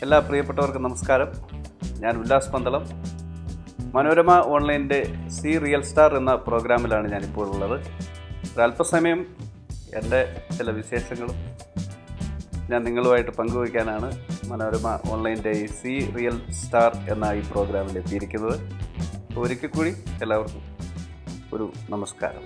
എല്ലാ പ്രിയപ്പെട്ടവർക്കും നമസ്കാരം ഞാൻ ഉല്ലാസ് പന്തളം മനോരമ ഓൺലൈൻ്റെ സി റിയൽ സ്റ്റാർ എന്ന പ്രോഗ്രാമിലാണ് ഞാനിപ്പോൾ ഉള്ളത് ഒരല്പസമയം എൻ്റെ ചില വിശേഷങ്ങളും ഞാൻ നിങ്ങളുമായിട്ട് പങ്കുവയ്ക്കാനാണ് മനോരമ ഓൺലൈൻ്റെ ഈ സി റിയൽ സ്റ്റാർ എന്ന ഈ പ്രോഗ്രാമിൽ എത്തിയിരിക്കുന്നത് അപ്പോൾ ഒരിക്കൽ കൂടി എല്ലാവർക്കും ഒരു നമസ്കാരം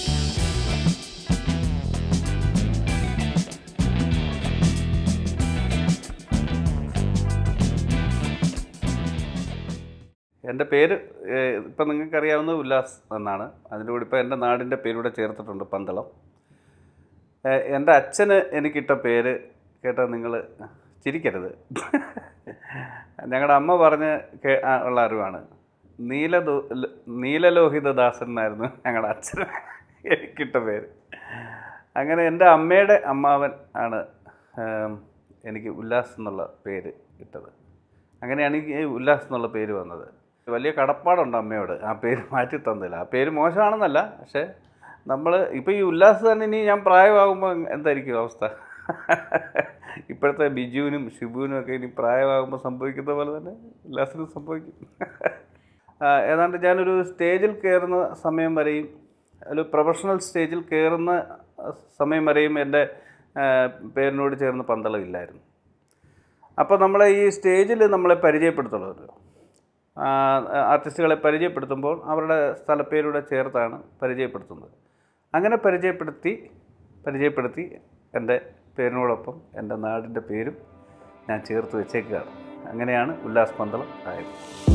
എൻ്റെ പേര് ഏഹ്, ഇപ്പം നിങ്ങൾക്കറിയാവുന്ന ഉല്ലാസ് എന്നാണ് അതിൻ്റെ കൂടെ ഇപ്പോൾ എൻ്റെ നാടിൻ്റെ പേരൂടെ ചേർത്തിട്ടുണ്ട് പന്തളം ഏഹ്, എൻ്റെ അച്ഛന് എനിക്കിട്ട പേര് കേട്ടാൽ നിങ്ങൾ ചിരിക്കരുത് ഞങ്ങളുടെ അമ്മ പറഞ്ഞ് കേ ആ, ഉള്ള അറിവാണ് നീലദോ ല- നീലലോഹിതദാസൻ എന്നായിരുന്നു ഞങ്ങളുടെ അച്ഛന് എനിക്കിട്ട പേര് അങ്ങനെ എൻ്റെ അമ്മയുടെ അമ്മാവൻ ആണ് ഏം, എനിക്ക് ഉല്ലാസ് എന്നുള്ള പേര് ഇട്ടത് അങ്ങനെയാണ് ഈ ഉല്ലാസ് എന്നുള്ള പേര് വന്നത് വലിയ കടപ്പാടുണ്ട് അമ്മയോട് ആ പേര് മാറ്റി തന്നില്ല ആ പേര് മോശമാണെന്നല്ല പക്ഷേ നമ്മൾ ഇപ്പോൾ ഈ ഉല്ലാസ് തന്നെ ഇനി ഞാൻ പ്രായമാകുമ്പോൾ എന്തായിരിക്കും അവസ്ഥ ഇപ്പോഴത്തെ ബിജുവിനും ഷിബുവിനും ഒക്കെ ഇനി പ്രായമാകുമ്പോൾ സംഭവിക്കുന്ന പോലെ തന്നെ ഉല്ലാസിനും സംഭവിക്കും ആ, ഏതാണ്ട് ഞാനൊരു സ്റ്റേജിൽ കയറുന്ന സമയം വരെയും ഒരു പ്രൊഫഷണൽ സ്റ്റേജിൽ കയറുന്ന സമയം വരെയും എൻ്റെ ആ, പേരിനോട് ചേർന്ന് പന്തളം ഇല്ലായിരുന്നു അപ്പോൾ നമ്മളെ ഈ സ്റ്റേജിൽ നമ്മളെ പരിചയപ്പെടുത്തുള്ളൂ ആർട്ടിസ്റ്റുകളെ പരിചയപ്പെടുത്തുമ്പോൾ അവരുടെ സ്ഥലപ്പേരൂടെ ചേർത്താണ് പരിചയപ്പെടുത്തുന്നത് അങ്ങനെ പരിചയപ്പെടുത്തി പരിചയപ്പെടുത്തി എൻ്റെ പേരിനോടൊപ്പം എൻ്റെ നാടിൻ്റെ പേരും ഞാൻ ചേർത്ത് വെച്ചേക്കുകയാണ് അങ്ങനെയാണ് ഉല്ലാസ് പന്തളം ആയത്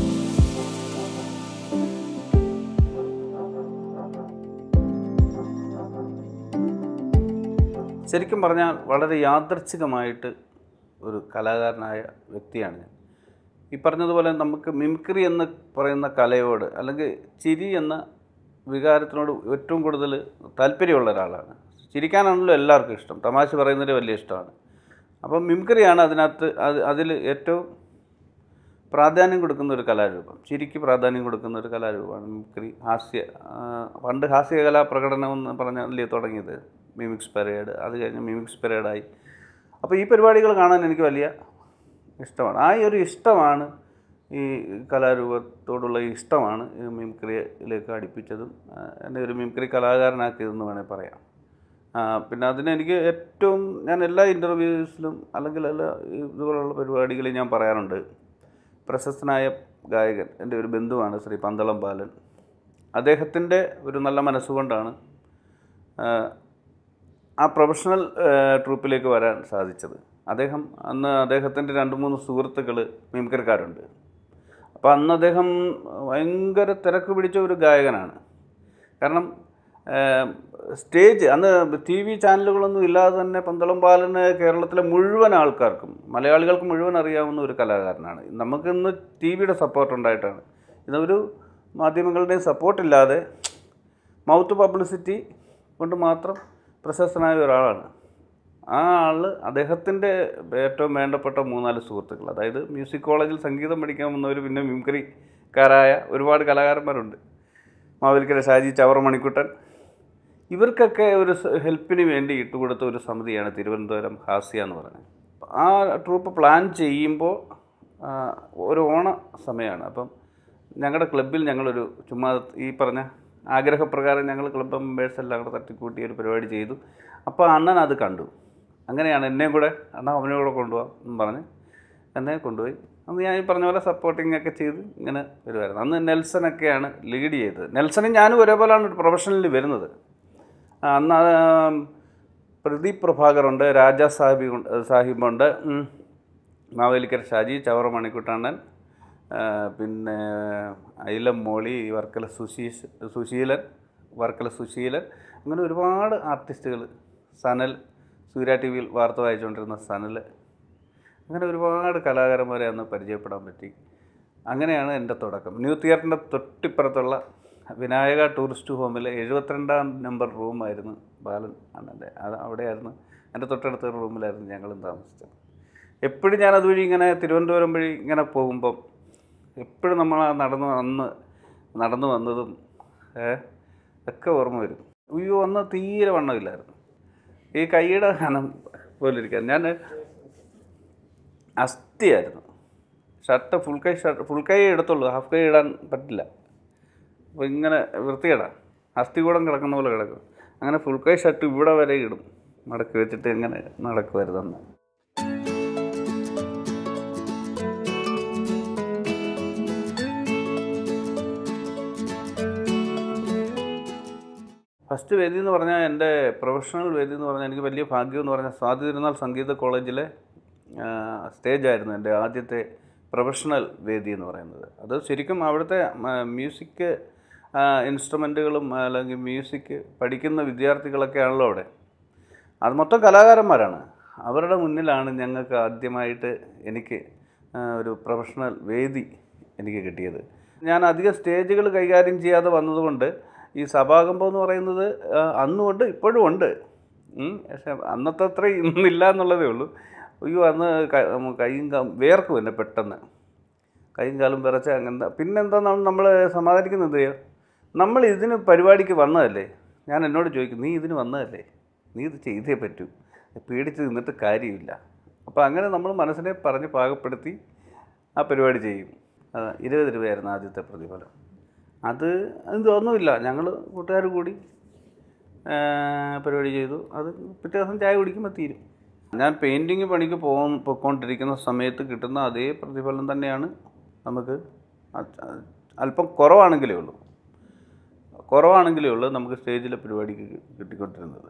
ശരിക്കും പറഞ്ഞാൽ വളരെ യാദർച്ഛികമായിട്ട് ഒരു കലാകാരനായ വ്യക്തിയാണ് ഞാൻ ഈ പറഞ്ഞതുപോലെ നമുക്ക് മിമിക്രി എന്ന് പറയുന്ന കലയോട് അല്ലെങ്കിൽ ചിരി എന്ന വികാരത്തിനോട് ഏറ്റവും കൂടുതൽ താല്പര്യമുള്ള ഒരാളാണ് ചിരിക്കാനാണല്ലോ എല്ലാവർക്കും ഇഷ്ടം തമാശ പറയുന്നതിന് വലിയ ഇഷ്ടമാണ് അപ്പം മിമിക്രിയാണ് അതിനകത്ത് അത് അതിൽ ഏറ്റവും പ്രാധാന്യം കൊടുക്കുന്ന ഒരു കലാരൂപം ചിരിക്ക് പ്രാധാന്യം കൊടുക്കുന്ന ഒരു കലാരൂപമാണ് മിമിക്രി ഹാസ്യ ആ, പണ്ട് ഹാസ്യകലാ പ്രകടനം എന്ന് പറഞ്ഞല്ലേ തുടങ്ങിയത് മിമിക്സ് പരേഡ് അത് കഴിഞ്ഞ് മിമിക്സ് പരേഡായി അപ്പോൾ ഈ പരിപാടികൾ കാണാൻ എനിക്ക് വലിയ ഇഷ്ടമാണ് ആ ഒരു ഇഷ്ടമാണ് ഈ കലാരൂപത്തോടുള്ള ഈ ഇഷ്ടമാണ് ഈ മിമിക്രിയിലേക്ക് അടുപ്പിച്ചതും ആ, എന്നെ ഒരു മിമിക്രി കലാകാരനാക്കിയതെന്ന് വേണേൽ പറയാം ആ, പിന്നെ അതിന് എനിക്ക് ഏറ്റവും ഞാൻ എല്ലാ ഇൻ്റർവ്യൂസിലും അല്ലെങ്കിൽ എല്ലാ ഇതുപോലുള്ള പരിപാടികളിൽ ഞാൻ പറയാറുണ്ട് പ്രശസ്തനായ ഗായകൻ എൻ്റെ ഒരു ബന്ധുവാണ് ശ്രീ പന്തളം ബാലൻ അദ്ദേഹത്തിൻ്റെ ഒരു നല്ല മനസ്സുകൊണ്ടാണ് ആ, ആ പ്രൊഫഷണൽ ട്രൂപ്പിലേക്ക് വരാൻ സാധിച്ചത് അദ്ദേഹം അന്ന് അദ്ദേഹത്തിൻ്റെ രണ്ട് മൂന്ന് സുഹൃത്തുക്കൾ മിമിക്രിക്കാരുണ്ട് അപ്പോൾ അന്ന് അദ്ദേഹം ഭയങ്കര തിരക്ക് പിടിച്ച ഒരു ഗായകനാണ് കാരണം ഏം, സ്റ്റേജ് അന്ന് ടി വി ചാനലുകളൊന്നും ഇല്ലാതെ തന്നെ പന്തളം ബാലന് കേരളത്തിലെ മുഴുവൻ ആൾക്കാർക്കും മലയാളികൾക്ക് മുഴുവൻ അറിയാവുന്ന ഒരു കലാകാരനാണ് നമുക്കിന്ന് ടി വിയുടെ സപ്പോർട്ട് ഉണ്ടായിട്ടാണ് ഇതൊരു മാധ്യമങ്ങളുടെയും സപ്പോർട്ടില്ലാതെ മൗത്ത് പബ്ലിസിറ്റി കൊണ്ട് മാത്രം പ്രശസ്തനായ ഒരാളാണ് ആ ആൾ അദ്ദേഹത്തിൻ്റെ ഏറ്റവും വേണ്ടപ്പെട്ട മൂന്നാല് സുഹൃത്തുക്കൾ അതായത് മ്യൂസിക് കോളേജിൽ സംഗീതം പഠിക്കാൻ വന്നവർ പിന്നെ മിമിക്രിക്കാരായ ഒരുപാട് കലാകാരന്മാരുണ്ട് മാവേലിക്കര ഷാജി ചവറ മണിക്കുട്ടൻ ഇവർക്കൊക്കെ ഒരു സ- ഹെൽപ്പിന് വേണ്ടി ഇട്ടുകൊടുത്ത ഒരു സമിതിയാണ് തിരുവനന്തപുരം ഹാസ്യ എന്ന് പറയുന്നത് ആ ട്രൂപ്പ് പ്ലാൻ ചെയ്യുമ്പോൾ ആ, ഒരു ഓണ സമയമാണ് അപ്പം ഞങ്ങളുടെ ക്ലബിൽ ഞങ്ങളൊരു ചുമ്മാ ഈ പറഞ്ഞ ആഗ്രഹപ്രകാരം ഞങ്ങൾ ക്ലബ് മെമ്പേഴ്സ് എല്ലാം കൂടെ തട്ടിക്കൂട്ടി ഒരു പരിപാടി ചെയ്തു അപ്പോൾ അണ്ണൻ അത് കണ്ടു അങ്ങനെയാണ് എന്നെയും കൂടെ അണ്ണാ അവനെ കൂടെ കൊണ്ടുപോകാം എന്ന് പറഞ്ഞ് എന്നെ കൊണ്ടുപോയി അന്ന് ഞാൻ ഈ പറഞ്ഞ പോലെ സപ്പോർട്ടിങ് ഒക്കെ ചെയ്ത് ഇങ്ങനെ വരുമായിരുന്നു അന്ന് നെൽസനൊക്കെയാണ് ലീഡ് ചെയ്തത് നെൽസനും ഞാനും ഒരേപോലെയാണ് ഒരു പ്രൊഫഷണലിൽ വരുന്നത് ആ, അന്ന് ആ, പ്രദീപ് പ്രഭാകറുണ്ട് രാജാ സാഹിബി ഉണ്ട്- സാഹിബുണ്ട് ഉം. മാവേലിക്കര ഷാജി ചവറ മണിക്കുട്ടണ്ണൻ ആ, പിന്നെ അയിലം മോളി വർക്കല സുശീഷ് സുശീലൻ വർക്കല സുശീലൻ അങ്ങനെ ഒരുപാട് ആർട്ടിസ്റ്റുകൾ സനൽ സൂര്യ ടി വിയിൽ വാർത്ത വായിച്ചുകൊണ്ടിരുന്ന സനൽ അങ്ങനെ ഒരുപാട് കലാകാരന്മാരെ അന്ന് പരിചയപ്പെടാൻ പറ്റി അങ്ങനെയാണ് എൻ്റെ തുടക്കം ന്യൂ തിയേറ്ററിൻ്റെ തൊട്ടിപ്പുറത്തുള്ള വിനായക ടൂറിസ്റ്റ് ഹോമിലെ എഴുപത്തിരണ്ടാം നമ്പർ റൂമായിരുന്നു ബാലൻ അണ്ണൻ്റെ അത് അവിടെയായിരുന്നു എൻ്റെ തൊട്ടടുത്ത ഒരു റൂമിലായിരുന്നു ഞങ്ങളും താമസിച്ചത് എപ്പോഴും ഞാൻ അതുവഴി ഇങ്ങനെ തിരുവനന്തപുരം വഴി ഇങ്ങനെ പോകുമ്പം എപ്പോഴും നമ്മൾ ആ നടന്നു അന്ന് നടന്നു വന്നതും ഏ, ഒക്കെ ഓർമ്മ വരും അയ്യോ അന്ന് തീരെ വണ്ണമില്ലായിരുന്നു ഈ കൈയുടെ കനം പോലെ ഇരിക്കാൻ ഞാൻ അസ്ഥിയായിരുന്നു ഷർട്ട് ഫുൾ കൈ ഷർട്ട് ഫുൾ കൈ എടുത്തുള്ളൂ ഹാഫ് കൈ ഇടാൻ പറ്റില്ല അപ്പോൾ ഇങ്ങനെ വൃത്തികേടാ അസ്ഥി കൂടം കിടക്കുന്ന പോലെ കിടക്കും അങ്ങനെ ഫുൾ കൈ ഷർട്ട് ഇവിടെ വരെ ഇടും മടക്കി വെച്ചിട്ട് ഇങ്ങനെ നടക്കുമായിരുന്നു അന്ന് ഫസ്റ്റ് വേദി എന്ന് പറഞ്ഞാൽ എൻ്റെ പ്രൊഫഷണൽ വേദി എന്ന് പറഞ്ഞാൽ എനിക്ക് വലിയ ഭാഗ്യം എന്ന് പറഞ്ഞാൽ സ്വാതി തിരുനാൾ സംഗീത കോളേജിലെ സ്റ്റേജായിരുന്നു എൻ്റെ ആദ്യത്തെ പ്രൊഫഷണൽ വേദി എന്ന് പറയുന്നത് അത് ശരിക്കും അവിടുത്തെ മ്യൂസിക് ഇൻസ്ട്രുമെൻറ്റുകളും അല്ലെങ്കിൽ മ്യൂസിക് പഠിക്കുന്ന വിദ്യാർത്ഥികളൊക്കെ ആണല്ലോ അവിടെ അത് മൊത്തം കലാകാരന്മാരാണ് അവരുടെ മുന്നിലാണ് ഞങ്ങൾക്ക് ആദ്യമായിട്ട് എനിക്ക് ആ, ഒരു പ്രൊഫഷണൽ വേദി എനിക്ക് കിട്ടിയത് ഞാൻ അധികം സ്റ്റേജുകൾ കൈകാര്യം ചെയ്യാതെ വന്നതുകൊണ്ട് ഈ സഭാകമ്പം എന്ന് പറയുന്നത് ആ, അന്നുമുണ്ട് ഇപ്പോഴും ഉണ്ട് ഉം. പക്ഷെ അന്നത്തെ അത്ര ഇന്നില്ല എന്നുള്ളതേ ഉള്ളൂ അയ്യോ അന്ന് ക- കൈയും കാ വേർക്കും എന്നെ പെട്ടെന്ന് കൈയും കാലും വിറച്ച് അങ്ങനത്തെ പിന്നെന്താണെന്നാണ് നമ്മൾ സമാധാനിക്കുന്നത് നമ്മൾ ഇതിന് പരിപാടിക്ക് വന്നതല്ലേ ഞാൻ എന്നോട് ചോദിക്കും നീ ഇതിന് വന്നതല്ലേ നീ ഇത് ചെയ്തേ പറ്റൂ പേടിച്ച് നിന്നിട്ട് കാര്യമില്ല അപ്പോൾ അങ്ങനെ നമ്മൾ മനസ്സിനെ പറഞ്ഞ് പാകപ്പെടുത്തി ആ പരിപാടി ചെയ്യും ആ, ഇരുപത് രൂപയായിരുന്നു ആദ്യത്തെ പ്രതിഫലം അത് എന്തൊന്നുമില്ല ഞങ്ങൾ കൂട്ടുകാർ കൂടി ആ, പരിപാടി ചെയ്തു അത് പിറ്റേ ദിവസം ചായ കുടിക്കുമ്പോൾ തീരും ഞാൻ പെയിൻറ്റിങ് പണിക്ക് പോകും പൊയ്ക്കൊണ്ടിരിക്കുന്ന സമയത്ത് കിട്ടുന്ന അതേ പ്രതിഫലം തന്നെയാണ് നമുക്ക് അത് അല്പം കുറവാണെങ്കിലേ ഉള്ളൂ കുറവാണെങ്കിലേ ഉള്ളൂ നമുക്ക് സ്റ്റേജിലെ പരിപാടിക്ക് കിട്ടിക്കൊണ്ടിരുന്നത്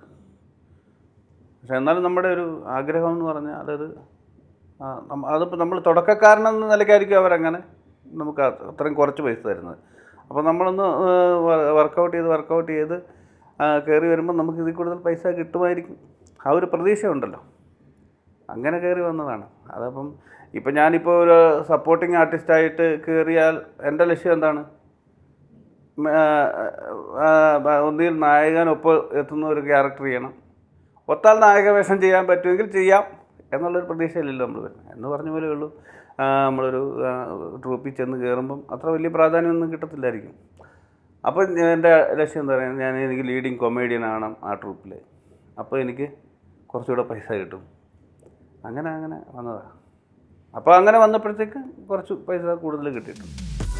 പക്ഷെ എന്നാലും നമ്മുടെ ഒരു ആഗ്രഹം എന്ന് പറഞ്ഞാൽ അതായത് ആ, നമ്മ- അതിപ്പോൾ നമ്മൾ തുടക്കക്കാരനെന്ന നിലയ്ക്കായിരിക്കും അവരങ്ങനെ നമുക്ക് അത് അത്രയും കുറച്ച് പൈസ തരുന്നത് അപ്പോൾ നമ്മളൊന്ന് വർക്കൗട്ട് ചെയ്ത് വർക്കൗട്ട് ചെയ്ത് കയറി വരുമ്പോൾ നമുക്ക് ഇതിൽ കൂടുതൽ പൈസ കിട്ടുമായിരിക്കും ആ ഒരു പ്രതീക്ഷയുണ്ടല്ലോ അങ്ങനെ കയറി വന്നതാണ് അതപ്പം ഇപ്പം ഞാനിപ്പോൾ ഒരു സപ്പോർട്ടിങ് ആർട്ടിസ്റ്റായിട്ട് കയറിയാൽ എൻ്റെ ലക്ഷ്യം എന്താണ് ഉം, ആ, ആ, ആ, ഒന്നിൽ നായകനൊപ്പം എത്തുന്ന ഒരു ക്യാരക്ടർ ചെയ്യണം ഒത്താൽ നായക വേഷം ചെയ്യാൻ പറ്റുമെങ്കിൽ ചെയ്യാം എന്നുള്ളൊരു പ്രതീക്ഷയില്ലല്ലോ നമ്മൾ വരുന്നത് എന്ന് പറഞ്ഞ പോലെ ഉള്ളൂ ആ, നമ്മളൊരു ആ, ട്രൂപ്പിൽ ചെന്ന് കയറുമ്പം അത്ര വലിയ പ്രാധാന്യമൊന്നും കിട്ടത്തില്ലായിരിക്കും അപ്പോൾ എൻ്റെ ലക്ഷ്യം എന്താ പറയുക ഞാൻ എനിക്ക് ലീഡിങ് കൊമേഡിയൻ ആവണം ആ ട്രൂപ്പിൽ അപ്പോൾ എനിക്ക് കുറച്ചുകൂടെ പൈസ കിട്ടും അങ്ങനെ അങ്ങനെ വന്നതാണ് അപ്പോൾ അങ്ങനെ വന്നപ്പോഴത്തേക്ക് കുറച്ച് പൈസ കൂടുതൽ കിട്ടിയിട്ടുണ്ട്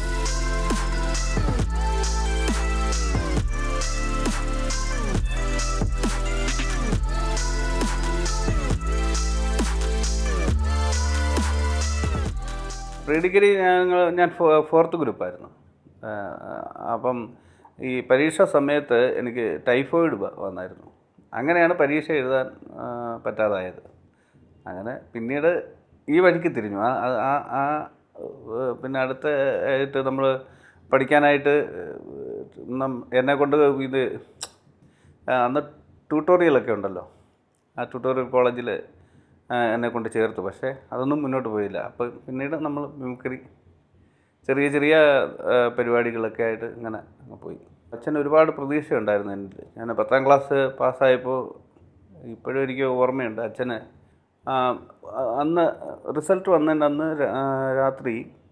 പ്രീ ഡിഗ്രി ഞങ്ങൾ ഞാൻ ഫോ- ഫോർത്ത് ഗ്രൂപ്പായിരുന്നു ആ, അപ്പം ഈ പരീക്ഷ സമയത്ത് എനിക്ക് ടൈഫോയിഡ് വ- വന്നായിരുന്നു അങ്ങനെയാണ് പരീക്ഷ എഴുതാൻ ആ, പറ്റാതായത് അങ്ങനെ പിന്നീട് ഈ വഴിക്ക് തിരിഞ്ഞു ആ ആ- ആ ആ ഏഹ്, പിന്നെ അടുത്ത ആയിട്ട് നമ്മൾ പഠിക്കാനായിട്ട് എന്നെ കൊണ്ട് ഇത് ആ, അന്ന് ട്യൂട്ടോറിയലൊക്കെ ഉണ്ടല്ലോ ആ ട്യൂട്ടോറിയൽ കോളേജിൽ എന്നെ കൊണ്ട് ചേർത്തു പക്ഷേ അതൊന്നും മുന്നോട്ട് പോയില്ല അപ്പോൾ പിന്നീട് നമ്മൾ മിമിക്രി ചെറിയ ചെറിയ ആ, പരിപാടികളൊക്കെ ആയിട്ട് ഇങ്ങനെ അങ്ങ് പോയി അച്ഛൻ ഒരുപാട് പ്രതീക്ഷ ഉണ്ടായിരുന്നു എന്നിൽ ഞാൻ പത്താം ക്ലാസ് പാസ്സായപ്പോൾ ഇപ്പോഴും എനിക്ക് ഓർമ്മയുണ്ട് അച്ഛന് ആ, അ- അന്ന് റിസൾട്ട് വന്നതിൻ്റെ അന്ന് രാ- ആ, രാത്രി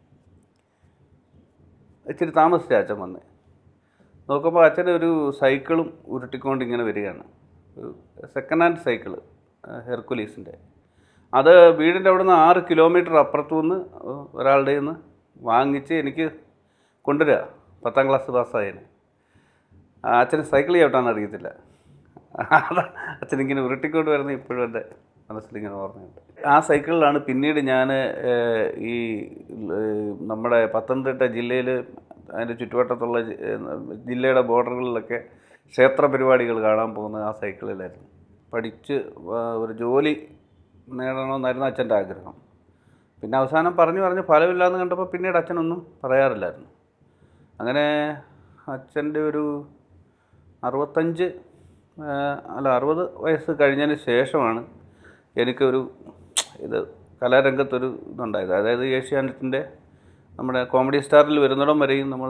ഇച്ചിരി താമസിച്ച അച്ഛൻ വന്ന് നോക്കുമ്പോൾ അച്ഛൻ ഒരു സൈക്കിളും ഉരുട്ടിക്കൊണ്ട് ഇങ്ങനെ വരികയാണ് ഒരു സെക്കൻഡ് ഹാൻഡ് സൈക്കിള് ഹെർക്കുലീസിൻ്റെ അത് വീടിൻ്റെ അവിടെ നിന്ന് ആറ് കിലോമീറ്റർ അപ്പുറത്തു നിന്ന് ഒരാളുടെ നിന്ന് വാങ്ങിച്ച് എനിക്ക് കൊണ്ടുവരിക പത്താം ക്ലാസ് പാസ്സായതിന് ആ അച്ഛന് സൈക്കിൾ ചവിട്ടാൻ അറിയത്തില്ല അതാ അച്ഛനിങ്ങനെ ഉരുട്ടിക്കൊണ്ട് വരുന്ന ഇപ്പോഴും എൻ്റെ മനസ്സിലിങ്ങനെ ഓർമ്മയുണ്ട് ആ സൈക്കിളിലാണ് പിന്നീട് ഞാൻ ഈ ഏഹ്, നമ്മുടെ പത്തനംതിട്ട ജില്ലയിൽ അതിൻ്റെ ചുറ്റുവട്ടത്തുള്ള ജി- ഏഹ്, ജില്ലയുടെ ബോർഡറുകളിലൊക്കെ ക്ഷേത്ര പരിപാടികൾ കാണാൻ പോകുന്നത് ആ സൈക്കിളിലായിരുന്നു പഠിച്ച് വ- ഒരു ജോലി നേടണമെന്നായിരുന്നു അച്ഛൻ്റെ ആഗ്രഹം പിന്നെ അവസാനം പറഞ്ഞു പറഞ്ഞ് ഫലമില്ലാന്ന് കണ്ടപ്പോൾ പിന്നീട് അച്ഛനൊന്നും പറയാറില്ലായിരുന്നു അങ്ങനെ അച്ഛൻ്റെ ഒരു അറുപത്തഞ്ച് ആ, അല്ല അറുപത് വയസ്സ് കഴിഞ്ഞതിന് ശേഷമാണ് എനിക്കൊരു ഇത് കലാരംഗത്തൊരു ഇതുണ്ടായത് അതായത് ഏഷ്യാനെറ്റിൻ്റെ നമ്മുടെ കോമഡി സ്റ്റാറിൽ വരുന്നിടം വരെയും നമ്മൾ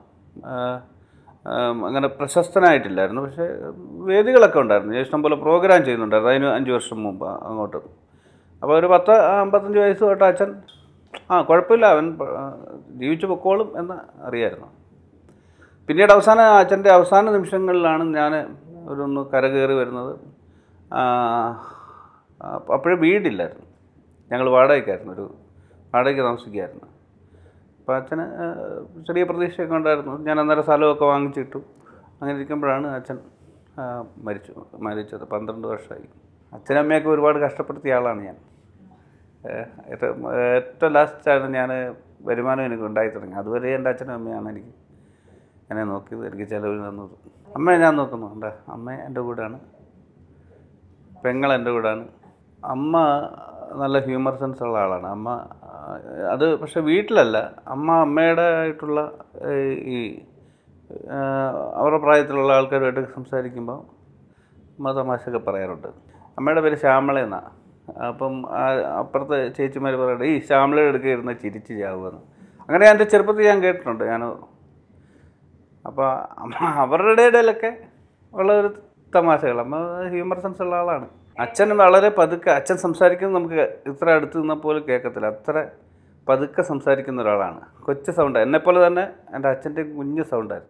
അങ്ങനെ പ്രശസ്തനായിട്ടില്ലായിരുന്നു പക്ഷേ വേദികളൊക്കെ ഉണ്ടായിരുന്നു ഇഷ്ടം പോലെ പ്രോഗ്രാം ചെയ്യുന്നുണ്ടായിരുന്നു അതിന് അഞ്ച് വർഷം മുമ്പ് അങ്ങോട്ട് അപ്പോൾ ഒരു പത്ത് അമ്പത്തഞ്ച് വയസ്സ് തൊട്ട് അച്ഛൻ ആ കുഴപ്പമില്ല അവൻ പ- ആ, ജീവിച്ചു പൊക്കോളും എന്ന് അറിയായിരുന്നു പിന്നീട് അവസാന അച്ഛൻ്റെ അവസാന നിമിഷങ്ങളിലാണ് ഞാൻ ഒരൊന്ന് കരകയറി വരുന്നത് അപ്പോഴേ വീടില്ലായിരുന്നു ഞങ്ങൾ വാടകയ്ക്കായിരുന്നു ഒരു വാടകയ്ക്ക് താമസിക്കുകയായിരുന്നു അപ്പോൾ അച്ഛന് ആ, ചെറിയ പ്രതീക്ഷയൊക്കെ ഉണ്ടായിരുന്നു ഞാൻ അന്നേരം സ്ഥലമൊക്കെ വാങ്ങിച്ചിട്ടു അങ്ങനെ ഇരിക്കുമ്പോഴാണ് അച്ഛൻ ആ, മരിച്ചു മരിച്ചത് പന്ത്രണ്ട് വർഷമായി അച്ഛനും അമ്മയൊക്കെ ഒരുപാട് കഷ്ടപ്പെടുത്തിയ ആളാണ് ഞാൻ ഏഹ് ഏറ്റവും ഏറ്റവും ലാസ്റ്റാണ് ഞാൻ വരുമാനം എനിക്ക് ഉണ്ടായി തുടങ്ങി അതുവരെ എൻ്റെ അച്ഛനും അമ്മയാണ് എനിക്ക് എന്നെ നോക്കിയത് എനിക്ക് ചിലവിൽ തന്നത് അമ്മയെ ഞാൻ നോക്കുന്നു എൻ്റെ അമ്മ എൻ്റെ കൂടെയാണ് പെങ്ങൾ എൻ്റെ കൂടെയാണ് അമ്മ നല്ല ഹ്യൂമർ സെൻസ് ഉള്ള ആളാണ് അമ്മ ആ, അത് പക്ഷെ വീട്ടിലല്ല അമ്മ അമ്മയുടെ ആയിട്ടുള്ള ഏഹ്, ഈ ആ, അവരുടെ പ്രായത്തിലുള്ള ആൾക്കാരുമായിട്ട് സംസാരിക്കുമ്പോൾ അമ്മ തമാശയൊക്കെ പറയാറുണ്ട് അമ്മയുടെ പേര് ശ്യാമള എന്നാണ് അപ്പം ആ അപ്പുറത്തെ ചേച്ചിമാർ പറയട്ടെ ഈ ശ്യാമളയുടെ അടുക്ക ഇരുന്ന് ചിരിച്ച് ചാവുമെന്ന് അങ്ങനെ എൻ്റെ ചെറുപ്പത്തിൽ ഞാൻ കേട്ടിട്ടുണ്ട് ഞാൻ അപ്പോൾ അമ്മ അവരുടെ ഇടയിലൊക്കെ ഉള്ള ഒരു തമാശകൾ അമ്മ ഹ്യൂമർ സെൻസ് ഉള്ള ആളാണ് അച്ഛൻ വളരെ പതുക്കെ അച്ഛൻ സംസാരിക്കുന്നത് നമുക്ക് ഇത്ര അടുത്ത് നിന്നാൽ പോലും കേൾക്കത്തില്ല അത്ര പതുക്കെ സംസാരിക്കുന്ന ഒരാളാണ് കൊച്ചു സൗണ്ട് എന്നെപ്പോലെ തന്നെ എൻ്റെ അച്ഛൻ്റെ കുഞ്ഞു സൗണ്ടായിരുന്നു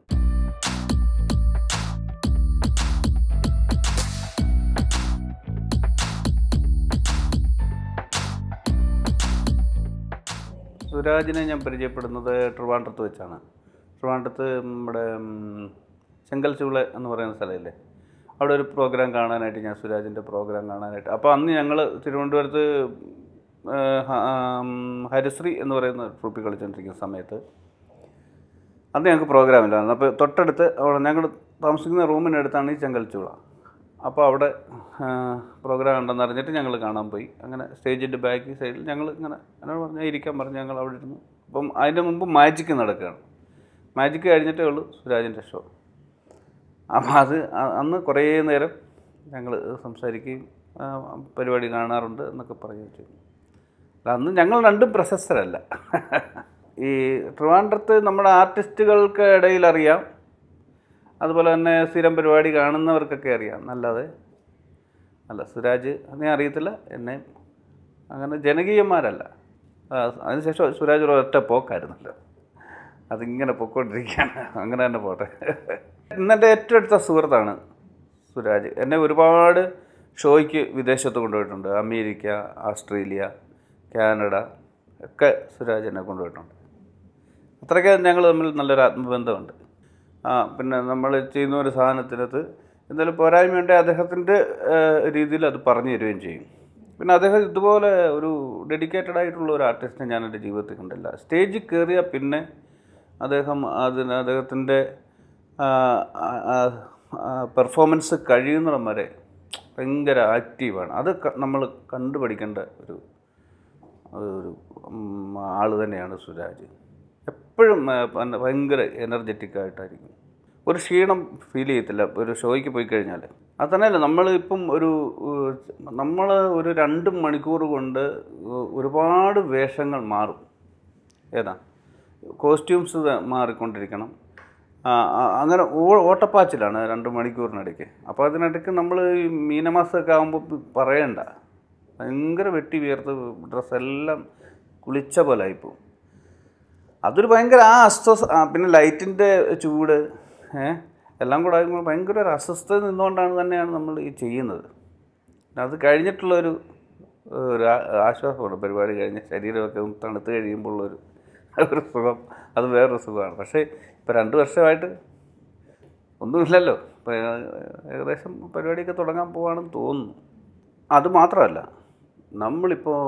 സുരാജിനെ ഞാൻ പരിചയപ്പെടുന്നത് ട്രിവാൻഡ്രത്ത് വെച്ചാണ് ട്രിവാൻഡ്രത്ത് നമ്മുടെ ഉം, ചെങ്കൽ ചൂള എന്ന് പറയുന്ന സ്ഥലമില്ലേ അവിടെ ഒരു പ്രോഗ്രാം കാണാനായിട്ട് ഞാൻ സുരാജിൻ്റെ പ്രോഗ്രാം കാണാനായിട്ട് അപ്പോൾ അന്ന് ഞങ്ങൾ തിരുവനന്തപുരത്ത് ആ, ഹ- ആം, ഹരിശ്രീ എന്ന് പറയുന്ന ട്രൂപ്പിൽ കളിച്ചുകൊണ്ടിരിക്കുന്ന സമയത്ത് അന്ന് ഞങ്ങൾക്ക് പ്രോഗ്രാം ഇല്ലായിരുന്നു അപ്പോൾ തൊട്ടടുത്ത് അവിടെ ഞങ്ങൾ താമസിക്കുന്ന റൂമിനടുത്താണ് ഈ ചെങ്കൽച്ചൂള അപ്പോൾ അവിടെ പ്രോഗ്രാം ഉണ്ടെന്ന് അറിഞ്ഞിട്ട് ഞങ്ങൾ കാണാൻ പോയി അങ്ങനെ സ്റ്റേജിൻ്റെ ബാക്ക് സൈഡിൽ ഞങ്ങൾ ഇങ്ങനെ എന്നോട് പറഞ്ഞാൽ ഇരിക്കാൻ പറഞ്ഞ് ഞങ്ങൾ അവിടെ ഇരുന്നു അപ്പം അതിൻ്റെ മുമ്പ് മാജിക്ക് നടക്കുകയാണ് മാജിക്ക് കഴിഞ്ഞിട്ടേ ഉള്ളൂ സുരാജിൻ്റെ ഷോ അപ്പം അത് അ- അന്ന് കുറേ നേരം ഞങ്ങൾ സംസാരിക്കുകയും ആ, പരിപാടി കാണാറുണ്ട് എന്നൊക്കെ പറയുകയും ചെയ്തു അല്ല, അന്ന് ഞങ്ങൾ രണ്ടും പ്രശസ്തരല്ല ഈ ട്രിവാൻഡ്രത്ത് നമ്മുടെ ആർട്ടിസ്റ്റുകൾക്ക് ഇടയിൽ അറിയാം അതുപോലെ തന്നെ സ്ഥിരം പരിപാടി കാണുന്നവർക്കൊക്കെ അറിയാം നല്ലത് അല്ല സുരാജ് എന്നെ അറിയത്തില്ല എന്നെ അങ്ങനെ ജനകീയന്മാരല്ല ആ, അതിനുശേഷം സുരാജ് ഒരു ഒറ്റ പോക്കായിരുന്നല്ലോ അതിങ്ങനെ പൊക്കോണ്ടിരിക്കുകയാണ് അങ്ങനെ തന്നെ പോട്ടെ ഇന്നെൻ്റെ ഏറ്റവും അടുത്ത സുഹൃത്താണ് സുരാജ് എന്നെ ഒരുപാട് ഷോയ്ക്ക് വിദേശത്ത് കൊണ്ടുപോയിട്ടുണ്ട് അമേരിക്ക ഓസ്ട്രേലിയ കാനഡ ഒക്കെ സുരാജ് എന്നെ കൊണ്ടുപോയിട്ടുണ്ട് അത്രയ്ക്ക് ഞങ്ങൾ തമ്മിൽ നല്ലൊരു ആത്മബന്ധമുണ്ട് ആ പിന്നെ നമ്മൾ ചെയ്യുന്ന ഒരു സാധനത്തിനകത്ത് എന്തെങ്കിലും പോരായ്മയുണ്ടെങ്കിൽ അദ്ദേഹത്തിൻ്റെ രീതിയിൽ അത് പറഞ്ഞു തരികയും ചെയ്യും പിന്നെ അദ്ദേഹം ഇതുപോലെ ഒരു ഡെഡിക്കേറ്റഡ് ആയിട്ടുള്ള ഒരു ആർട്ടിസ്റ്റിനെ ഞാൻ എൻ്റെ ജീവിതത്തിൽ കണ്ടില്ല സ്റ്റേജിൽ കയറിയാൽ പിന്നെ അദ്ദേഹം അതിന് അദ്ദേഹത്തിൻ്റെ പെർഫോമൻസ് കഴിയുന്നിടം വരെ ഭയങ്കര ആക്റ്റീവാണ് അത് നമ്മൾ കണ്ടുപഠിക്കേണ്ട ഒരു ഒരു ഉം, ആള് തന്നെയാണ് സുരാജ് എപ്പോഴും ആ, പിന്നെ ഭയങ്കര എനർജറ്റിക് ആയിട്ടായിരിക്കും ഒരു ക്ഷീണം ഫീൽ ചെയ്യത്തില്ല ഒരു ഷോയ്ക്ക് പോയി കഴിഞ്ഞാൽ അത് തന്നെയല്ല നമ്മളിപ്പം ഒരു നമ്മൾ ഒരു രണ്ട് മണിക്കൂർ കൊണ്ട് ഒരുപാട് വേഷങ്ങൾ മാറും ഏതാ കോസ്റ്റ്യൂംസ് മാറിക്കൊണ്ടിരിക്കണം ആ, ആ, അങ്ങനെ ഓ- ഓട്ടപ്പാച്ചിലാണ് രണ്ട് മണിക്കൂറിനിടയ്ക്ക് അപ്പോൾ അതിനിടയ്ക്ക് നമ്മൾ ഈ മീനമാസമൊക്കെ ആകുമ്പോൾ പറയണ്ട ഭയങ്കര വെട്ടി വിയർത്ത് ഡ്രസ്സെല്ലാം കുളിച്ച പോലെ ആയിപ്പോവും അതൊരു ഭയങ്കര ആ അസ്വസ്ഥ ആ, പിന്നെ ലൈറ്റിൻ്റെ ചൂട് ഏ എല്ലാം കൂടെ ആകുമ്പോൾ ഭയങ്കര ഒരു അസ്വസ്ഥത നിന്നുകൊണ്ടാണ് തന്നെയാണ് നമ്മൾ ഈ ചെയ്യുന്നത് അത് കഴിഞ്ഞിട്ടുള്ളൊരു ഒരു ആ- ആശ്വാസമാണ് പരിപാടി കഴിഞ്ഞ് ശരീരമൊക്കെ ഒന്ന് തണുത്ത് കഴിയുമ്പോൾ ഉള്ളൊരു ഒരു സുഖം അത് വേറൊരു സുഖമാണ് പക്ഷേ ഇപ്പോൾ രണ്ട് വർഷമായിട്ട് ഒന്നുമില്ലല്ലോ ഇപ്പോൾ ഏകദേശം പരിപാടിയൊക്കെ തുടങ്ങാൻ പോവാണെന്ന് തോന്നുന്നു അത് മാത്രമല്ല നമ്മളിപ്പോൾ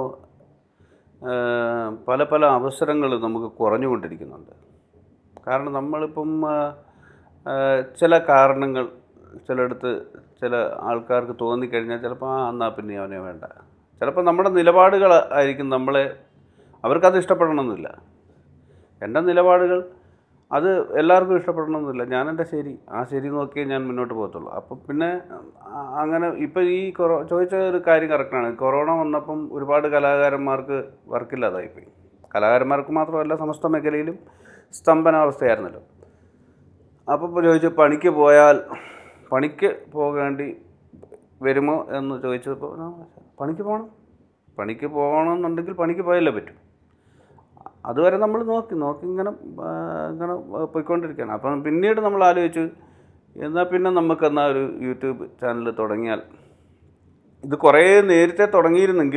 ആ, പല പല അവസരങ്ങൾ നമുക്ക് കുറഞ്ഞുകൊണ്ടിരിക്കുന്നുണ്ട് കാരണം നമ്മളിപ്പം ആ, ആ, ചില കാരണങ്ങൾ ചിലയിടത്ത് ചില ആൾക്കാർക്ക് തോന്നിക്കഴിഞ്ഞാൽ ചിലപ്പോൾ ആ എന്നാൽ പിന്നെ അവനെ വേണ്ട ചിലപ്പോൾ നമ്മുടെ നിലപാടുകൾ ആയിരിക്കും നമ്മളെ അവർക്കത് ഇഷ്ടപ്പെടണമെന്നില്ല എൻ്റെ നിലപാടുകൾ അത് എല്ലാവർക്കും ഇഷ്ടപ്പെടണമെന്നില്ല ഞാൻ എൻ്റെ ശരി ആ ശരി നോക്കിയേ ഞാൻ മുന്നോട്ട് പോകത്തുള്ളൂ അപ്പം പിന്നെ ആ, അങ്ങനെ ഇപ്പം ഈ കൊറോ ചോദിച്ച ഒരു കാര്യം കറക്റ്റാണ് കൊറോണ വന്നപ്പം ഒരുപാട് കലാകാരന്മാർക്ക് വർക്കില്ലാതായിപ്പോയി കലാകാരന്മാർക്ക് മാത്രമല്ല സമസ്ത മേഖലയിലും സ്തംഭനാവസ്ഥയായിരുന്നല്ലോ അപ്പോൾ ഇപ്പോൾ ചോദിച്ചു പണിക്ക് പോയാൽ പണിക്ക് പോകേണ്ടി വരുമോ എന്ന് ചോദിച്ചപ്പോൾ ഞാൻ പണിക്ക് പോകണം പണിക്ക് പോകണമെന്നുണ്ടെങ്കിൽ പണിക്ക് പോയാലേ പറ്റും അതുവരെ നമ്മൾ നോക്കി നോക്കി ഇങ്ങനെ ആ, ഇങ്ങനെ പോയിക്കൊണ്ടിരിക്കുകയാണ് അപ്പം പിന്നീട് നമ്മൾ ആലോചിച്ചു എന്നാൽ പിന്നെ നമുക്ക് എന്നാൽ ഒരു യൂട്യൂബ് ചാനൽ തുടങ്ങിയാൽ ഇത് കുറേ നേരത്തെ തുടങ്ങിയിരുന്നെങ്കിൽ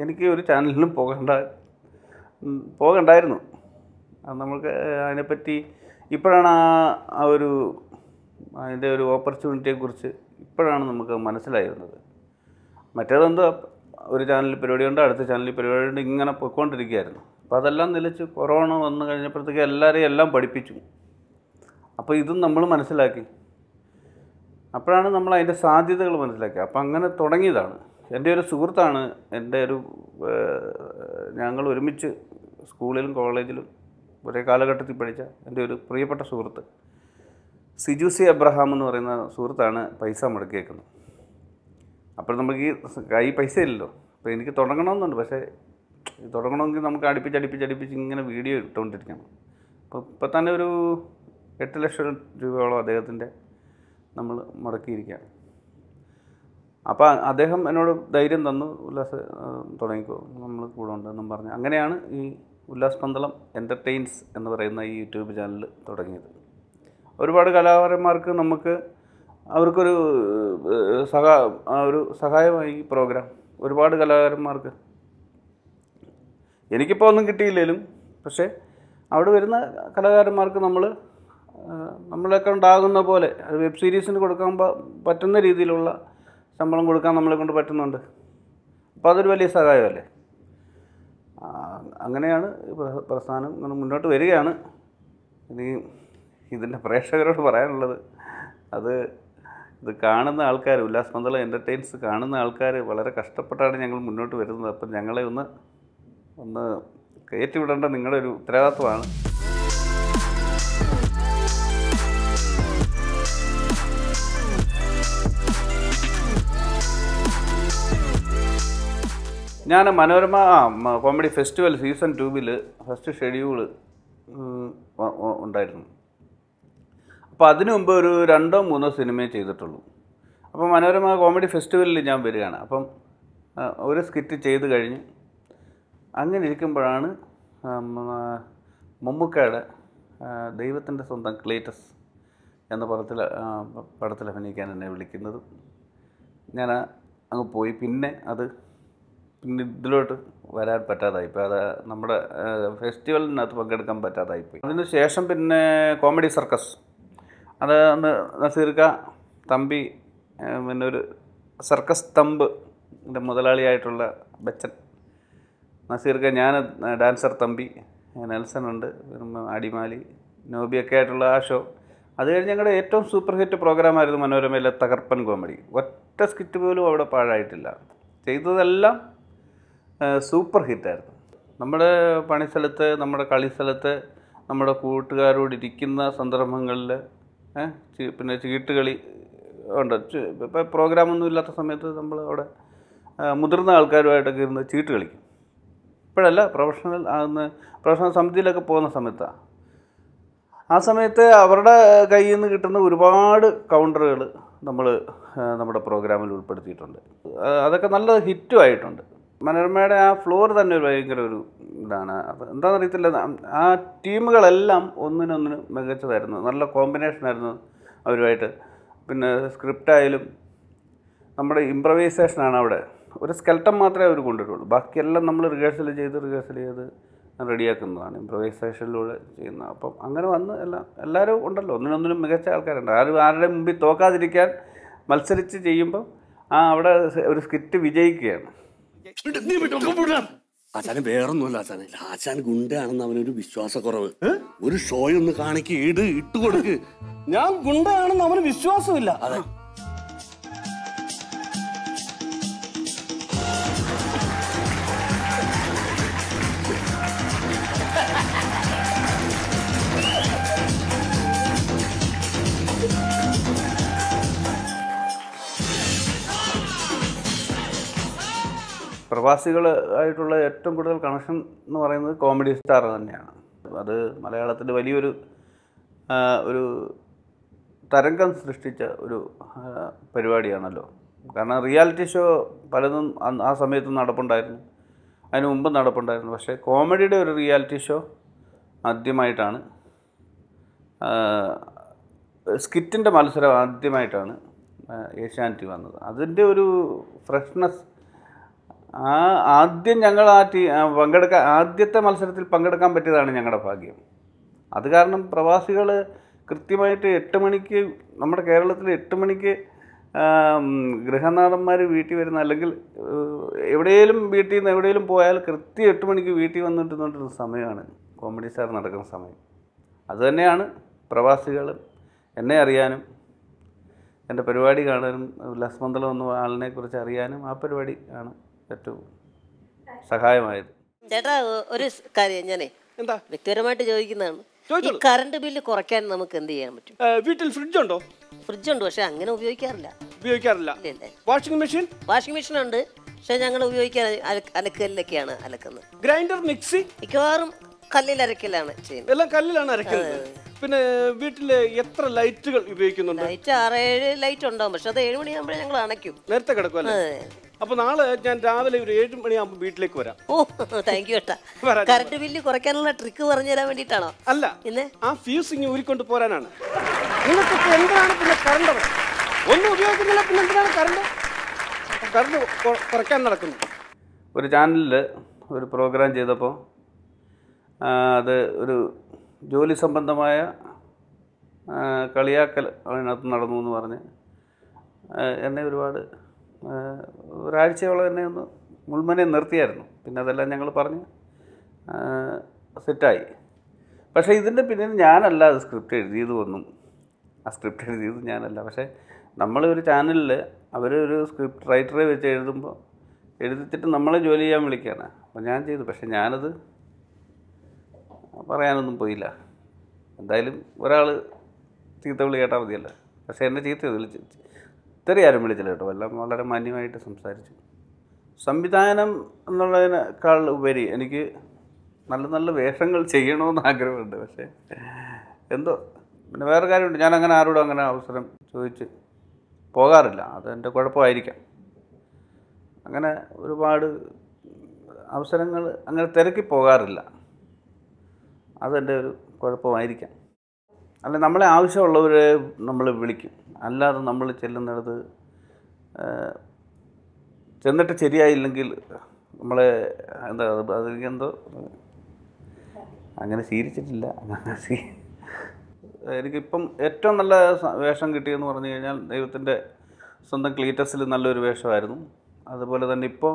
എനിക്ക് ഒരു ചാനലിലും പോകണ്ട ഉം, പോകണ്ടായിരുന്നു അത് നമുക്ക് അതിനെപ്പറ്റി ഇപ്പോഴാണ് ആ ആ ഒരു അതിൻ്റെ ഒരു ഓപ്പർച്യൂണിറ്റിയെക്കുറിച്ച് ഇപ്പോഴാണ് നമുക്ക് മനസ്സിലായിരുന്നത് മറ്റേതെന്തോ ഒരു ചാനലിൽ പരിപാടിയുണ്ട് അടുത്ത ചാനലിൽ പരിപാടിയുണ്ട് ഇങ്ങനെ പോയിക്കൊണ്ടിരിക്കുകയായിരുന്നു അപ്പോൾ അതെല്ലാം നിലച്ച് കൊറോണ വന്നു കഴിഞ്ഞപ്പോഴത്തേക്ക് എല്ലാവരെയും എല്ലാം പഠിപ്പിച്ചു അപ്പോൾ ഇതും നമ്മൾ മനസ്സിലാക്കി അപ്പോഴാണ് നമ്മൾ അതിൻ്റെ സാധ്യതകൾ മനസ്സിലാക്കി അപ്പം അങ്ങനെ തുടങ്ങിയതാണ് എൻ്റെ ഒരു സുഹൃത്താണ് എൻ്റെ ഒരു ഏഹ്, ഞങ്ങൾ ഒരുമിച്ച് സ്കൂളിലും കോളേജിലും ഒരേ കാലഘട്ടത്തിൽ പഠിച്ച എൻ്റെ ഒരു പ്രിയപ്പെട്ട സുഹൃത്ത് സിജു സി അബ്രഹാം എന്ന് പറയുന്ന സുഹൃത്താണ് പൈസ മുടക്കിയേക്കുന്നത് അപ്പോൾ നമുക്ക് ഈ കൈ പൈസ ഇല്ലല്ലോ അപ്പോൾ എനിക്ക് തുടങ്ങണമെന്നുണ്ട് പക്ഷേ ഇത് തുടങ്ങണമെങ്കിൽ നമുക്ക് അടുപ്പിച്ച് അടുപ്പിച്ച് അടുപ്പിച്ച് ഇങ്ങനെ വീഡിയോ ഇട്ടുകൊണ്ടിരിക്കണം അപ്പോൾ ഇപ്പം തന്നെ ഒരു എട്ട് ലക്ഷം രൂപയോളം അദ്ദേഹത്തിൻ്റെ നമ്മൾ മുടക്കിയിരിക്കുകയാണ് അപ്പോൾ അദ്ദേഹം എന്നോട് ധൈര്യം തന്നു ഉല്ലാസ് ആ, തുടങ്ങിക്കോ നമ്മൾ കൂടെ ഉണ്ടെന്നും പറഞ്ഞു അങ്ങനെയാണ് ഈ ഉല്ലാസ് പന്തളം എൻ്റർടൈൻസ് എന്ന് പറയുന്ന ഈ യൂട്യൂബ് ചാനൽ തുടങ്ങിയത് ഒരുപാട് കലാകാരന്മാർക്ക് നമുക്ക് അവർക്കൊരു ഏഹ്, സഹാ ആ ഒരു സഹായമായി ഈ പ്രോഗ്രാം ഒരുപാട് കലാകാരന്മാർക്ക് എനിക്കിപ്പോൾ ഒന്നും കിട്ടിയില്ലെങ്കിലും പക്ഷേ അവിടെ വരുന്ന കലാകാരന്മാർക്ക് നമ്മൾ നമ്മളെയൊക്കെ ഉണ്ടാകുന്ന പോലെ അത് വെബ് സീരീസിന് കൊടുക്കാൻ പ- പറ്റുന്ന രീതിയിലുള്ള ശമ്പളം കൊടുക്കാൻ നമ്മളെ കൊണ്ട് പറ്റുന്നുണ്ട് അപ്പോൾ അതൊരു വലിയ സഹായമല്ലേ ആ, അങ്ങനെയാണ് ഈ പ്ര- പ്രസ്ഥാനം ഇങ്ങനെ മുന്നോട്ട് വരികയാണ് ഇനി ഇതിൻ്റെ പ്രേക്ഷകരോട് പറയാനുള്ളത് അത് ഇത് കാണുന്ന ആൾക്കാർ ഉല്ലാസ് പന്തളം എൻ്റർടൈൻസ് കാണുന്ന ആൾക്കാർ വളരെ കഷ്ടപ്പെട്ടാണ് ഞങ്ങൾ മുന്നോട്ട് വരുന്നത് അപ്പം ഞങ്ങളെ ഒന്ന് ഒന്ന് കയറ്റിവിടേണ്ട നിങ്ങളുടെ ഒരു ഉത്തരവാദിത്വമാണ് ഞാൻ മനോരമ ആ മ- കോമഡി ഫെസ്റ്റിവൽ സീസൺ ടൂവിൽ ഫസ്റ്റ് ഷെഡ്യൂള് ഉണ്ടായിരുന്നു അപ്പോൾ അതിനു മുമ്പ് ഒരു രണ്ടോ മൂന്നോ സിനിമയെ ചെയ്തിട്ടുള്ളൂ അപ്പോൾ മനോരമ കോമഡി ഫെസ്റ്റിവലിൽ ഞാൻ വരികയാണ് അപ്പം ആ, ഒരു സ്കിറ്റ് ചെയ്ത് കഴിഞ്ഞ് അങ്ങനെ ഇരിക്കുമ്പോഴാണ് ആം, ആ, മമ്മൂക്കയുടെ ദൈവത്തിൻ്റെ സ്വന്തം ക്ലേറ്റസ് എന്ന പടത്തിൽ ആ, പടത്തിൽ അഭിനയിക്കാൻ എന്നെ വിളിക്കുന്നത് ഞാൻ അങ്ങ് പോയി പിന്നെ അത് പിന്നെ ഇതിലോട്ട് വരാൻ പറ്റാതായിപ്പോയി അത് നമ്മുടെ ഫെസ്റ്റിവലിനകത്ത് പങ്കെടുക്കാൻ പറ്റാതായിപ്പോയി അതിന് ശേഷം പിന്നെ കോമഡി സർക്കസ് അത് അന്ന് നസീർക്ക തമ്പി ആ, പിന്നെ ഒരു സർക്കസ് തമ്പ് ൻ്റെ മുതലാളിയായിട്ടുള്ള ബച്ചൻ നസീർക്ക ഞാൻ ഡാൻസർ തമ്പി നെൽസൺ ഉണ്ട് പിന്നെ അടിമാലി നോബിയൊക്കെ ആയിട്ടുള്ള ആ ഷോ അത് കഴിഞ്ഞ് ഞങ്ങളുടെ ഏറ്റവും സൂപ്പർ ഹിറ്റ് പ്രോഗ്രാമായിരുന്നു മനോരമയിലെ തകർപ്പൻ കോമഡി ഒറ്റ സ്കിറ്റ് പോലും അവിടെ പാഴായിട്ടില്ല ചെയ്തതെല്ലാം ആ, സൂപ്പർ ഹിറ്റായിരുന്നു നമ്മുടെ പണിസ്ഥലത്ത് നമ്മുടെ കളിസ്ഥലത്ത് നമ്മുടെ കൂട്ടുകാരോട് ഇരിക്കുന്ന സന്ദർഭങ്ങളിൽ ഏ, ചീ- പിന്നെ ചീട്ടുകളി ഉണ്ട് ചി- ഇപ്പം പ്രോഗ്രാമൊന്നും ഇല്ലാത്ത സമയത്ത് നമ്മൾ അവിടെ ആ, മുതിർന്ന ആൾക്കാരുമായിട്ടൊക്കെ ഇരുന്ന് ചീട്ട് കളിക്കും ഇപ്പോഴല്ല പ്രൊഫഷണൽ ആകുന്ന പ്രൊഫഷണൽ സമിതിയിലൊക്കെ പോകുന്ന സമയത്താണ് ആ സമയത്ത് അവരുടെ കയ്യിൽ നിന്ന് കിട്ടുന്ന ഒരുപാട് കൗണ്ടറുകൾ നമ്മൾ നമ്മുടെ പ്രോഗ്രാമിൽ ഉൾപ്പെടുത്തിയിട്ടുണ്ട് ആ, അതൊക്കെ നല്ല ഹിറ്റും ആയിട്ടുണ്ട് മനോരമയുടെ ആ ഫ്ലോർ തന്നെ ഒരു ഭയങ്കര ഒരു ഇതാണ് അത് എന്താണെന്ന് അറിയത്തില്ല ആ ടീമുകളെല്ലാം ഒന്നിനൊന്നിന് മികച്ചതായിരുന്നു നല്ല കോമ്പിനേഷനായിരുന്നു അവരുമായിട്ട് പിന്നെ സ്ക്രിപ്റ്റായാലും നമ്മുടെ ഇമ്പ്രവൈസേഷനാണ് അവിടെ ഒരു സ്കെൽട്ടം മാത്രമേ അവർ കൊണ്ടുവരുള്ളൂ ബാക്കിയെല്ലാം നമ്മൾ റിഹേഴ്സൽ ചെയ്ത് റിഹേഴ്സൽ ചെയ്ത് റെഡിയാക്കുന്നതാണ് ഇമ്പ്രവൈസേഷനിലൂടെ ചെയ്യുന്നത് അപ്പം അങ്ങനെ വന്ന് എല്ലാം എല്ലാവരും ഉണ്ടല്ലോ ഒന്നിനൊന്നിനും മികച്ച ആൾക്കാരുണ്ട് ആരും ആരുടെ മുമ്പിൽ തോക്കാതിരിക്കാൻ മത്സരിച്ച് ചെയ്യുമ്പോൾ ആ അവിടെ ഒരു സ്കിറ്റ് വിജയിക്കുകയാണ് ആശാന് വേറൊന്നുമല്ല ആശാന് ആശാൻ ഗുണ്ടയാണെന്ന് അവനൊരു വിശ്വാസക്കുറവ് ഒരു ഷോയൊന്ന് കാണിക്ക് ഇട് ഇട്ട് കൊടുക്ക് ഞാൻ ഗുണ്ടയാണെന്ന് അവന് വിശ്വാസമില്ല അതെ പ്രവാസികൾ ആയിട്ടുള്ള ഏറ്റവും കൂടുതൽ കണക്ഷൻ എന്ന് പറയുന്നത് കോമഡി സ്റ്റാർ തന്നെയാണ് അത് മലയാളത്തിൽ വലിയൊരു ആ, ഒരു തരംഗം സൃഷ്ടിച്ച ഒരു ആ, പരിപാടിയാണല്ലോ കാരണം റിയാലിറ്റി ഷോ പലതും അന്ന് ആ സമയത്ത് നടപ്പുണ്ടായിരുന്നു അതിന് മുമ്പ് നടപ്പുണ്ടായിരുന്നു പക്ഷേ കോമഡിയുടെ ഒരു റിയാലിറ്റി ഷോ ആദ്യമായിട്ടാണ് സ്കിറ്റിൻ്റെ മത്സരം ആദ്യമായിട്ടാണ് ആ, ഏഷ്യാനെറ്റിൽ വന്നത് അതിൻ്റെ ഒരു ഫ്രഷ്നെസ് ആ ആദ്യം ഞങ്ങൾ ആ ടീ ആ പങ്കെടുക്കാൻ ആദ്യത്തെ മത്സരത്തിൽ പങ്കെടുക്കാൻ പറ്റിയതാണ് ഞങ്ങളുടെ ഭാഗ്യം അത് കാരണം പ്രവാസികൾ കൃത്യമായിട്ട് എട്ട് മണിക്ക് നമ്മുടെ കേരളത്തിൽ എട്ട് മണിക്ക് ഗൃഹനാഥന്മാർ വീട്ടിൽ വരുന്ന അല്ലെങ്കിൽ ഏഹ്, എവിടെയെങ്കിലും വീട്ടിൽ നിന്ന് എവിടെയെങ്കിലും പോയാൽ കൃത്യം എട്ട് മണിക്ക് വീട്ടിൽ വന്നിട്ടുകൊണ്ടിരുന്ന സമയമാണ് കോമഡി സ്റ്റാർ നടക്കുന്ന സമയം അതുതന്നെയാണ് പ്രവാസികൾ എന്നെ അറിയാനും എൻ്റെ പരിപാടി കാണാനും ഉല്ലാസമന്ദളം എന്ന ആളിനെ കുറിച്ച് അറിയാനും ആ പരിപാടി ആണ് ഏറ്റവും സഹായമായത് ചേട്ടാ ഒ- ഒരു സ് കാര്യം ഞാനേ എന്താ വ്യക്തിപരമായിട്ട് ചോദിക്കുന്നതാണ് ഈ ചോദിച്ചോളൂ. കറണ്ട് ബില്ല് കുറയ്ക്കാൻ നമുക്ക് എന്ത് ചെയ്യാൻ പറ്റും ഏ, വീട്ടിൽ ഫ്രിഡ്ജ് ഉണ്ടോ ഫ്രിഡ്ജ് ഉണ്ട് പക്ഷെ അങ്ങനെ ഉപയോഗിക്കാറില്ല ഉപയോഗിക്കാറില്ല ഇല്ലേ വാഷിംഗ് മെഷീൻ വാഷിംഗ് മെഷീൻ ഉണ്ട് പക്ഷെ ഞങ്ങൾ ഉപയോഗിക്കാൻ അലക്ക് അലക്കലിലൊക്കെയാണ് അലക്കുന്നത് ഗ്രൈൻഡർ മിക്സി മിക്കവാറും കല്ലിൽ അരക്കലാണ് ചെയ്യുന്നത് എല്ലാം കല്ലിലാണ് അരക്കുന്നത് പിന്നെ വീട്ടില് എത്ര ലൈറ്റുകൾ ഉപയോഗിക്കുന്നുണ്ട് ലൈറ്റ് ആറേഴ് ലൈറ്റ് ഉണ്ടാവും പക്ഷെ അത് ഏഴ് മണിയാകുമ്പോഴേ ഞങ്ങൾ അണയ്ക്കും നേരത്തെ കിടക്കുമല്ലേ അപ്പൊ നാളെ ഞാൻ രാവിലെ ഒരു ഏഴ് മണിയാകുമ്പോൾ വീട്ടിലേക്ക് വരാം ഓ താങ്ക് യു ഏട്ടാ വരാം. കറണ്ട് ബില്ല് കുറയ്ക്കാനുള്ള ട്രിക്ക് പറഞ്ഞു തരാൻ വേണ്ടിയിട്ടാണോ അല്ല പിന്നെ ആ ഫ്യൂസ് ഇങ്ങനെ ഊരിക്കൊണ്ട് പോരാനാണ് നിങ്ങൾക്ക് ഇപ്പൊ എന്തിനാണ് പിന്നെ കറണ്ട് ഒന്നും ഉപയോഗിക്കുന്നില്ല പിന്നെ എന്തിനാണ് കറണ്ട് കറണ്ട് കൊ- കുറയ്ക്കാൻ നടക്കുന്നു ഒരു ചാനലിൽ ഒരു പ്രോഗ്രാം ചെയ്തപ്പോൾ ആ, അത് ഒരു ജോലി സംബന്ധമായ ആ, കളിയാക്കൽ അതിനകത്ത് നടന്നു എന്ന് പറഞ്ഞ് ആ, എന്നെ ഒരുപാട് ആ, ഒരാഴ്ചയോളം എന്നെ ഒന്ന് മുൾമനെ നിർത്തിയായിരുന്നു പിന്നെ അതെല്ലാം ഞങ്ങൾ പറഞ്ഞ് ആ, സെറ്റായി പക്ഷേ ഇതിൻ്റെ പിന്നിൽ ഞാനല്ല അത് സ്ക്രിപ്റ്റ് എഴുതിയത് ഒന്നും ആ സ്ക്രിപ്റ്റ് എഴുതിയത് ഞാനല്ല പക്ഷേ നമ്മൾ ഒരു ചാനലിൽ അവർ ഒരു സ്ക്രിപ്റ്റ് റൈറ്ററെ വെച്ച് എഴുതുമ്പോൾ എഴുതിച്ചിട്ട് നമ്മളെ ജോലി ചെയ്യാൻ വിളിക്കുകയാണ് അപ്പോൾ ഞാൻ ചെയ്തു പക്ഷേ ഞാനത് പറയാനൊന്നും പോയില്ല എന്തായാലും ഒരാൾ ചീത്ത വിളി കേട്ടാൽ മതിയല്ലോ പക്ഷേ എന്നെ ചീത്ത വിളിച്ച് ഇത്രയും ആരും വിളിച്ചില്ല കേട്ടോ എല്ലാം വളരെ മാന്യമായിട്ട് സംസാരിച്ചു സംവിധാനം എന്നുള്ളതിനേക്കാൾ ഉപരി എനിക്ക് നല്ല നല്ല വേഷങ്ങൾ ചെയ്യണമെന്ന് ആഗ്രഹമുണ്ട് പക്ഷേ എന്തോ പിന്നെ വേറെ കാര്യമുണ്ട് ഞാൻ അങ്ങനെ ആരോടും അങ്ങനെ അവസരം ചോദിച്ച് പോകാറില്ല അത് എൻ്റെ കുഴപ്പമായിരിക്കാം അങ്ങനെ ഒരുപാട് അവസരങ്ങൾ അങ്ങനെ തിരക്കി പോകാറില്ല അതെൻ്റെ ഒരു കുഴപ്പമായിരിക്കാം അല്ല നമ്മളെ ആവശ്യമുള്ളവരെ നമ്മൾ വിളിക്കും അല്ലാതെ നമ്മൾ ചെല്ലുന്നിടത്ത് ആ, ചെന്നിട്ട് ശരിയായില്ലെങ്കിൽ നമ്മളെ എന്താ അത് അതെനിക്കെന്തോ അങ്ങനെ ശീലിച്ചിട്ടില്ല അങ്ങനെ ശീ- എനിക്കിപ്പം ഏറ്റവും നല്ല സ- വേഷം കിട്ടിയെന്ന് പറഞ്ഞു കഴിഞ്ഞാൽ ദൈവത്തിൻ്റെ സ്വന്തം ക്ലീറ്റസിൽ നല്ലൊരു വേഷമായിരുന്നു അതുപോലെ തന്നെ ഇപ്പോൾ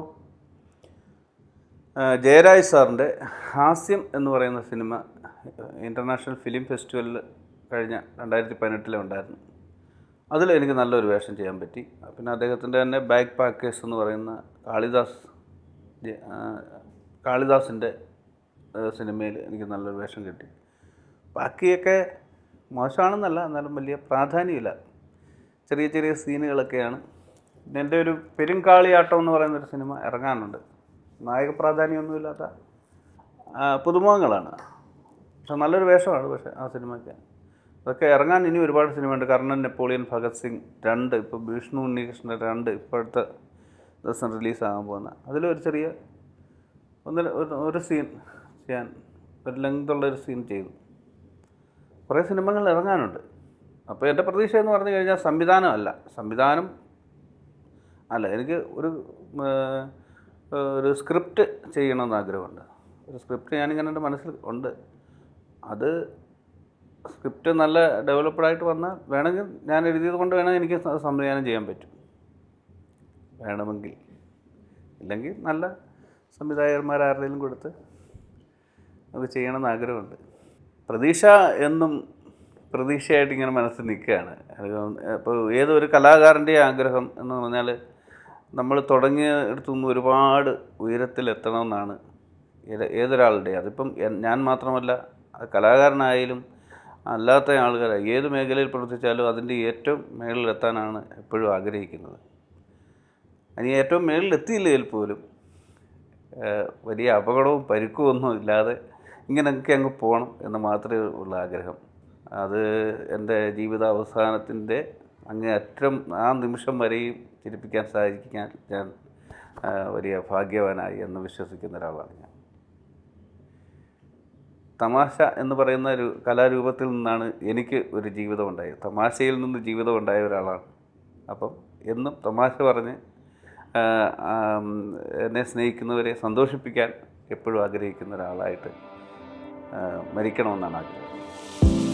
ജയരാജ് സാറിൻ്റെ ഹാസ്യം എന്ന് പറയുന്ന സിനിമ ഇൻ്റർനാഷണൽ ഫിലിം ഫെസ്റ്റിവലിൽ കഴിഞ്ഞ രണ്ടായിരത്തി പതിനെട്ടിലെ ഉണ്ടായിരുന്നു അതിൽ എനിക്ക് നല്ലൊരു വേഷം ചെയ്യാൻ പറ്റി പിന്നെ അദ്ദേഹത്തിൻ്റെ തന്നെ ബാക്ക് പാക്കേഴ്സ് എന്ന് പറയുന്ന കാളിദാസ് ജെ- ആ, കാളിദാസിൻ്റെ സിനിമയിൽ എനിക്ക് നല്ലൊരു വേഷം കിട്ടി ബാക്കിയൊക്കെ മോശമാണെന്നല്ല എന്നാലും വലിയ പ്രാധാന്യമില്ല ചെറിയ ചെറിയ സീനുകളൊക്കെയാണ് പിന്നെ എൻ്റെ ഒരു പെരുങ്കാളിയാട്ടം എന്ന് പറയുന്നൊരു സിനിമ ഇറങ്ങാനുണ്ട് നായക പ്രാധാന്യമൊന്നുമില്ലാത്ത ആ, പുതുമുഖങ്ങളാണ് പക്ഷെ നല്ലൊരു വേഷമാണ് പക്ഷേ ആ സിനിമയ്ക്ക് അതൊക്കെ ഇറങ്ങാൻ ഇനി ഒരുപാട് സിനിമയുണ്ട് കർണൻ നെപ്പോളിയൻ ഭഗത് സിംഗ് രണ്ട് ഇപ്പോൾ വിഷ്ണു ഉണ്ണികൃഷ്ണൻ രണ്ട് ഇപ്പോഴത്തെ ദിവസം റിലീസാകാൻ പോകുന്ന അതിലൊരു ചെറിയ ഒന്ന് ഒരു- ഒരു സീൻ ചെയ്യാൻ ഒരു ലെങ്തുള്ള ഒരു സീൻ ചെയ്തു കുറേ സിനിമകൾ ഇറങ്ങാനുണ്ട് അപ്പോൾ എൻ്റെ പ്രതീക്ഷ എന്ന് പറഞ്ഞു കഴിഞ്ഞാൽ സംവിധാനമല്ല സംവിധാനം അല്ല എനിക്ക് ഒരു ആ, ഒരു സ്ക്രിപ്റ്റ് ചെയ്യണമെന്ന് ആഗ്രഹമുണ്ട് ഒരു സ്ക്രിപ്റ്റ് ഞാനിങ്ങനെ എൻ്റെ മനസ്സിൽ ഉണ്ട് അത് സ്ക്രിപ്റ്റ് നല്ല ഡെവലപ്ഡ് ആയിട്ട് വന്നാൽ വേണമെങ്കിൽ ഞാൻ എഴുതിയത് കൊണ്ട് വേണമെങ്കിൽ എനിക്ക് സ- സംവിധാനം ചെയ്യാൻ പറ്റും വേണമെങ്കിൽ ഇല്ലെങ്കിൽ നല്ല സംവിധായകന്മാരാരുടെയും കൊടുത്ത് അത് ചെയ്യണമെന്ന് ആഗ്രഹമുണ്ട് പ്രതീക്ഷ എന്നും പ്രതീക്ഷയായിട്ട് ഇങ്ങനെ മനസ്സിൽ നിൽക്കുകയാണ് അപ്പോൾ ഏതൊരു കലാകാരൻ്റെ ആഗ്രഹം എന്ന് പറഞ്ഞാൽ നമ്മൾ തുടങ്ങിയ അടുത്തുനിന്ന് ഒരുപാട് ഉയരത്തിലെത്തണമെന്നാണ് ഏത് ഏതൊരാളുടെ അതിപ്പം എൻ- ഞാൻ മാത്രമല്ല അത് കലാകാരനായാലും അല്ലാത്ത ആളുകൾ ഏത് മേഖലയിൽ പ്രവർത്തിച്ചാലും അതിൻ്റെ ഏറ്റവും മേളിലെത്താനാണ് എപ്പോഴും ആഗ്രഹിക്കുന്നത് ഇനി ഏറ്റവും മേളിലെത്തിയില്ലെങ്കിൽ പോലും ഏഹ് വലിയ അപകടവും പരുക്കും ഒന്നും ഇല്ലാതെ ഇങ്ങനെയൊക്കെ അങ്ങ് പോകണം എന്ന് മാത്രമേ ഉള്ള ആഗ്രഹം അത് എൻ്റെ ജീവിതാവസാനത്തിൻ്റെ അങ്ങേ അറ്റം ആ നിമിഷം വരെയും ചിരിപ്പിക്കാൻ സാധിക്കാൻ ഞാൻ ആ, വലിയ ഭാഗ്യവാനായി എന്ന് വിശ്വസിക്കുന്ന ഒരാളാണ് ഞാൻ തമാശ എന്ന് പറയുന്ന ഒരു കലാരൂപത്തിൽ നിന്നാണ് എനിക്ക് ഒരു ജീവിതം ഉണ്ടായത് തമാശയിൽ നിന്ന് ജീവിതം ഉണ്ടായ ഒരാളാണ് അപ്പം എന്നും തമാശ പറഞ്ഞ് ആ, ആം, എന്നെ സ്നേഹിക്കുന്നവരെ സന്തോഷിപ്പിക്കാൻ എപ്പോഴും ആഗ്രഹിക്കുന്ന ഒരാളായിട്ട് ആ, മരിക്കണമെന്നാണ് ആഗ്രഹം